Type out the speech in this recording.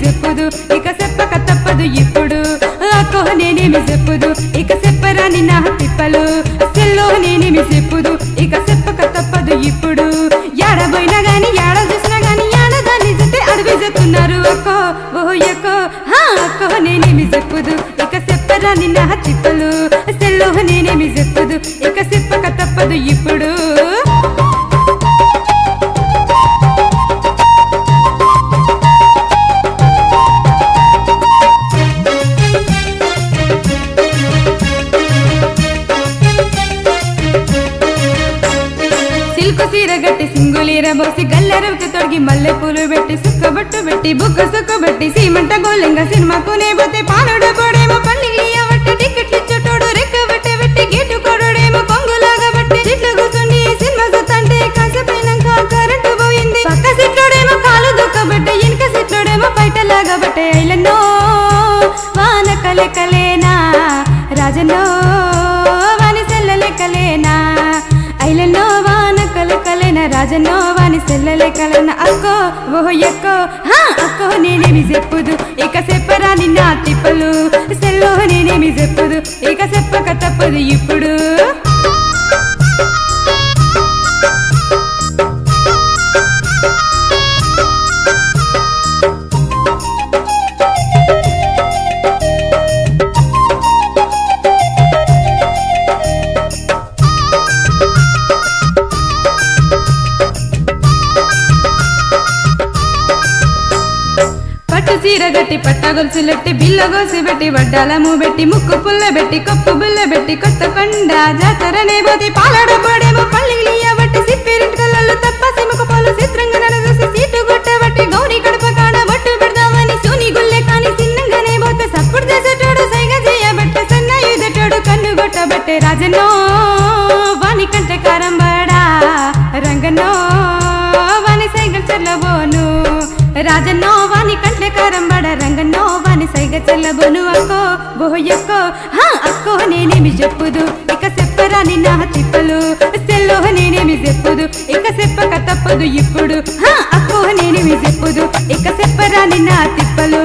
చెప్పుదు ఇక చెప్పక తప్పదు ఇప్పుడు అక్కో నేనేమి చెప్పుదు ఇక చెప్పరాని నా తిప్పలు సెల్లో నేనేమి చెప్పుదు ఇక చెప్పక తప్పదు ఇప్పుడు ఏడబోయినా గాని ఏడ చూసినా గాని ఏడదాన్ని చూస్తే అడవి చెప్తున్నారు అక్కో ఓ ఎక్కో హా అక్కో నేనేమి చెప్పుదు ఇక చెప్పరాని నా తిప్పలు సెల్లో నేనేమి చెప్పుదు ఇక చెప్పక తప్పదు ఇప్పుడు సిల్కు సీర గట్టి సింగులీర బోసి గల్లెరవుకి తొడిగి మల్లె పూలు పెట్టి సుక్కబట్టు పెట్టి బుగ్గ సుక్కబెట్టి సీమంట గోలింగ సినిమాకు నేపోతే పానుడు పోడేమో పల్లికి అవట్టి టికెట్లు చుట్టూడు రెక్క బట్టి పెట్టి గేటు కొడుడేమో కొంగులాగా బట్టి సీట్లు కూర్చుని సినిమా చూస్తుంటే కాసేపోయినాక కరెంటు పోయింది పక్క సీట్లోడేమో కాలు దుక్కబట్టే వెనక సీట్లోడేమో బయటలాగా బట్టే ఐలన్నో వాన కలెకలేనా రాజన్నో వాని సెల్లలెక్కలేనా ఐలన్నో వాన కలకలేన రాజన్నో వాని సెల్లలెక్కలేన అక్కో ఓహో ఎక్కో హా అక్కో నేనేమి చెప్పుదు ఇక చెప్పరాని నా తిప్పలు సెల్లో నేనేమి చెప్పుదు ఇక చెప్పక తప్పదు ఇప్పుడు పట్టు చీర గట్టి పట్ట గొలుసులెట్టి బిల్ల గోసి పెట్టి వడ్డాలము పెట్టి ముక్కు పుల్ల పెట్టి కప్పు బుల్ల పెట్టి కొత్త కొండ జాతరనే పోతే పాలడ పడేమో పల్లిలి బట్టి సిప్పిరింటి కళ్ళల్లో తప్ప సిముక పాలు చిత్రంగా నడదూసి సీటు కొట్టబట్టి గౌరీ కడప కాడ బట్టు పెడదామని సూని గుల్లె కాని చిన్నంగానే పోతే సప్పుడు చేసేటోడు సైగ చేయబట్టే సన్నాయుధటోడు కన్ను కొట్టబట్టే రాజన్నో వాని కంటే కారం బడా రంగన్నో వాని సైగల్ చెల్లబోను రాజన్నో వాని కంటే కారం బడ రంగన్నో వాని సైగ చెల్లబోను అక్కో బోయక్కో హా అక్కో నేనేమి చెప్పుదు ఇక చెప్పరాని నా తిప్పలు సెల్లో నేనేమి చెప్పుదు ఇక చెప్పక తప్పదు ఇప్పుడు హా అక్కో నేనేమి చెప్పుదు ఇక చెప్పరాని నా తిప్పలు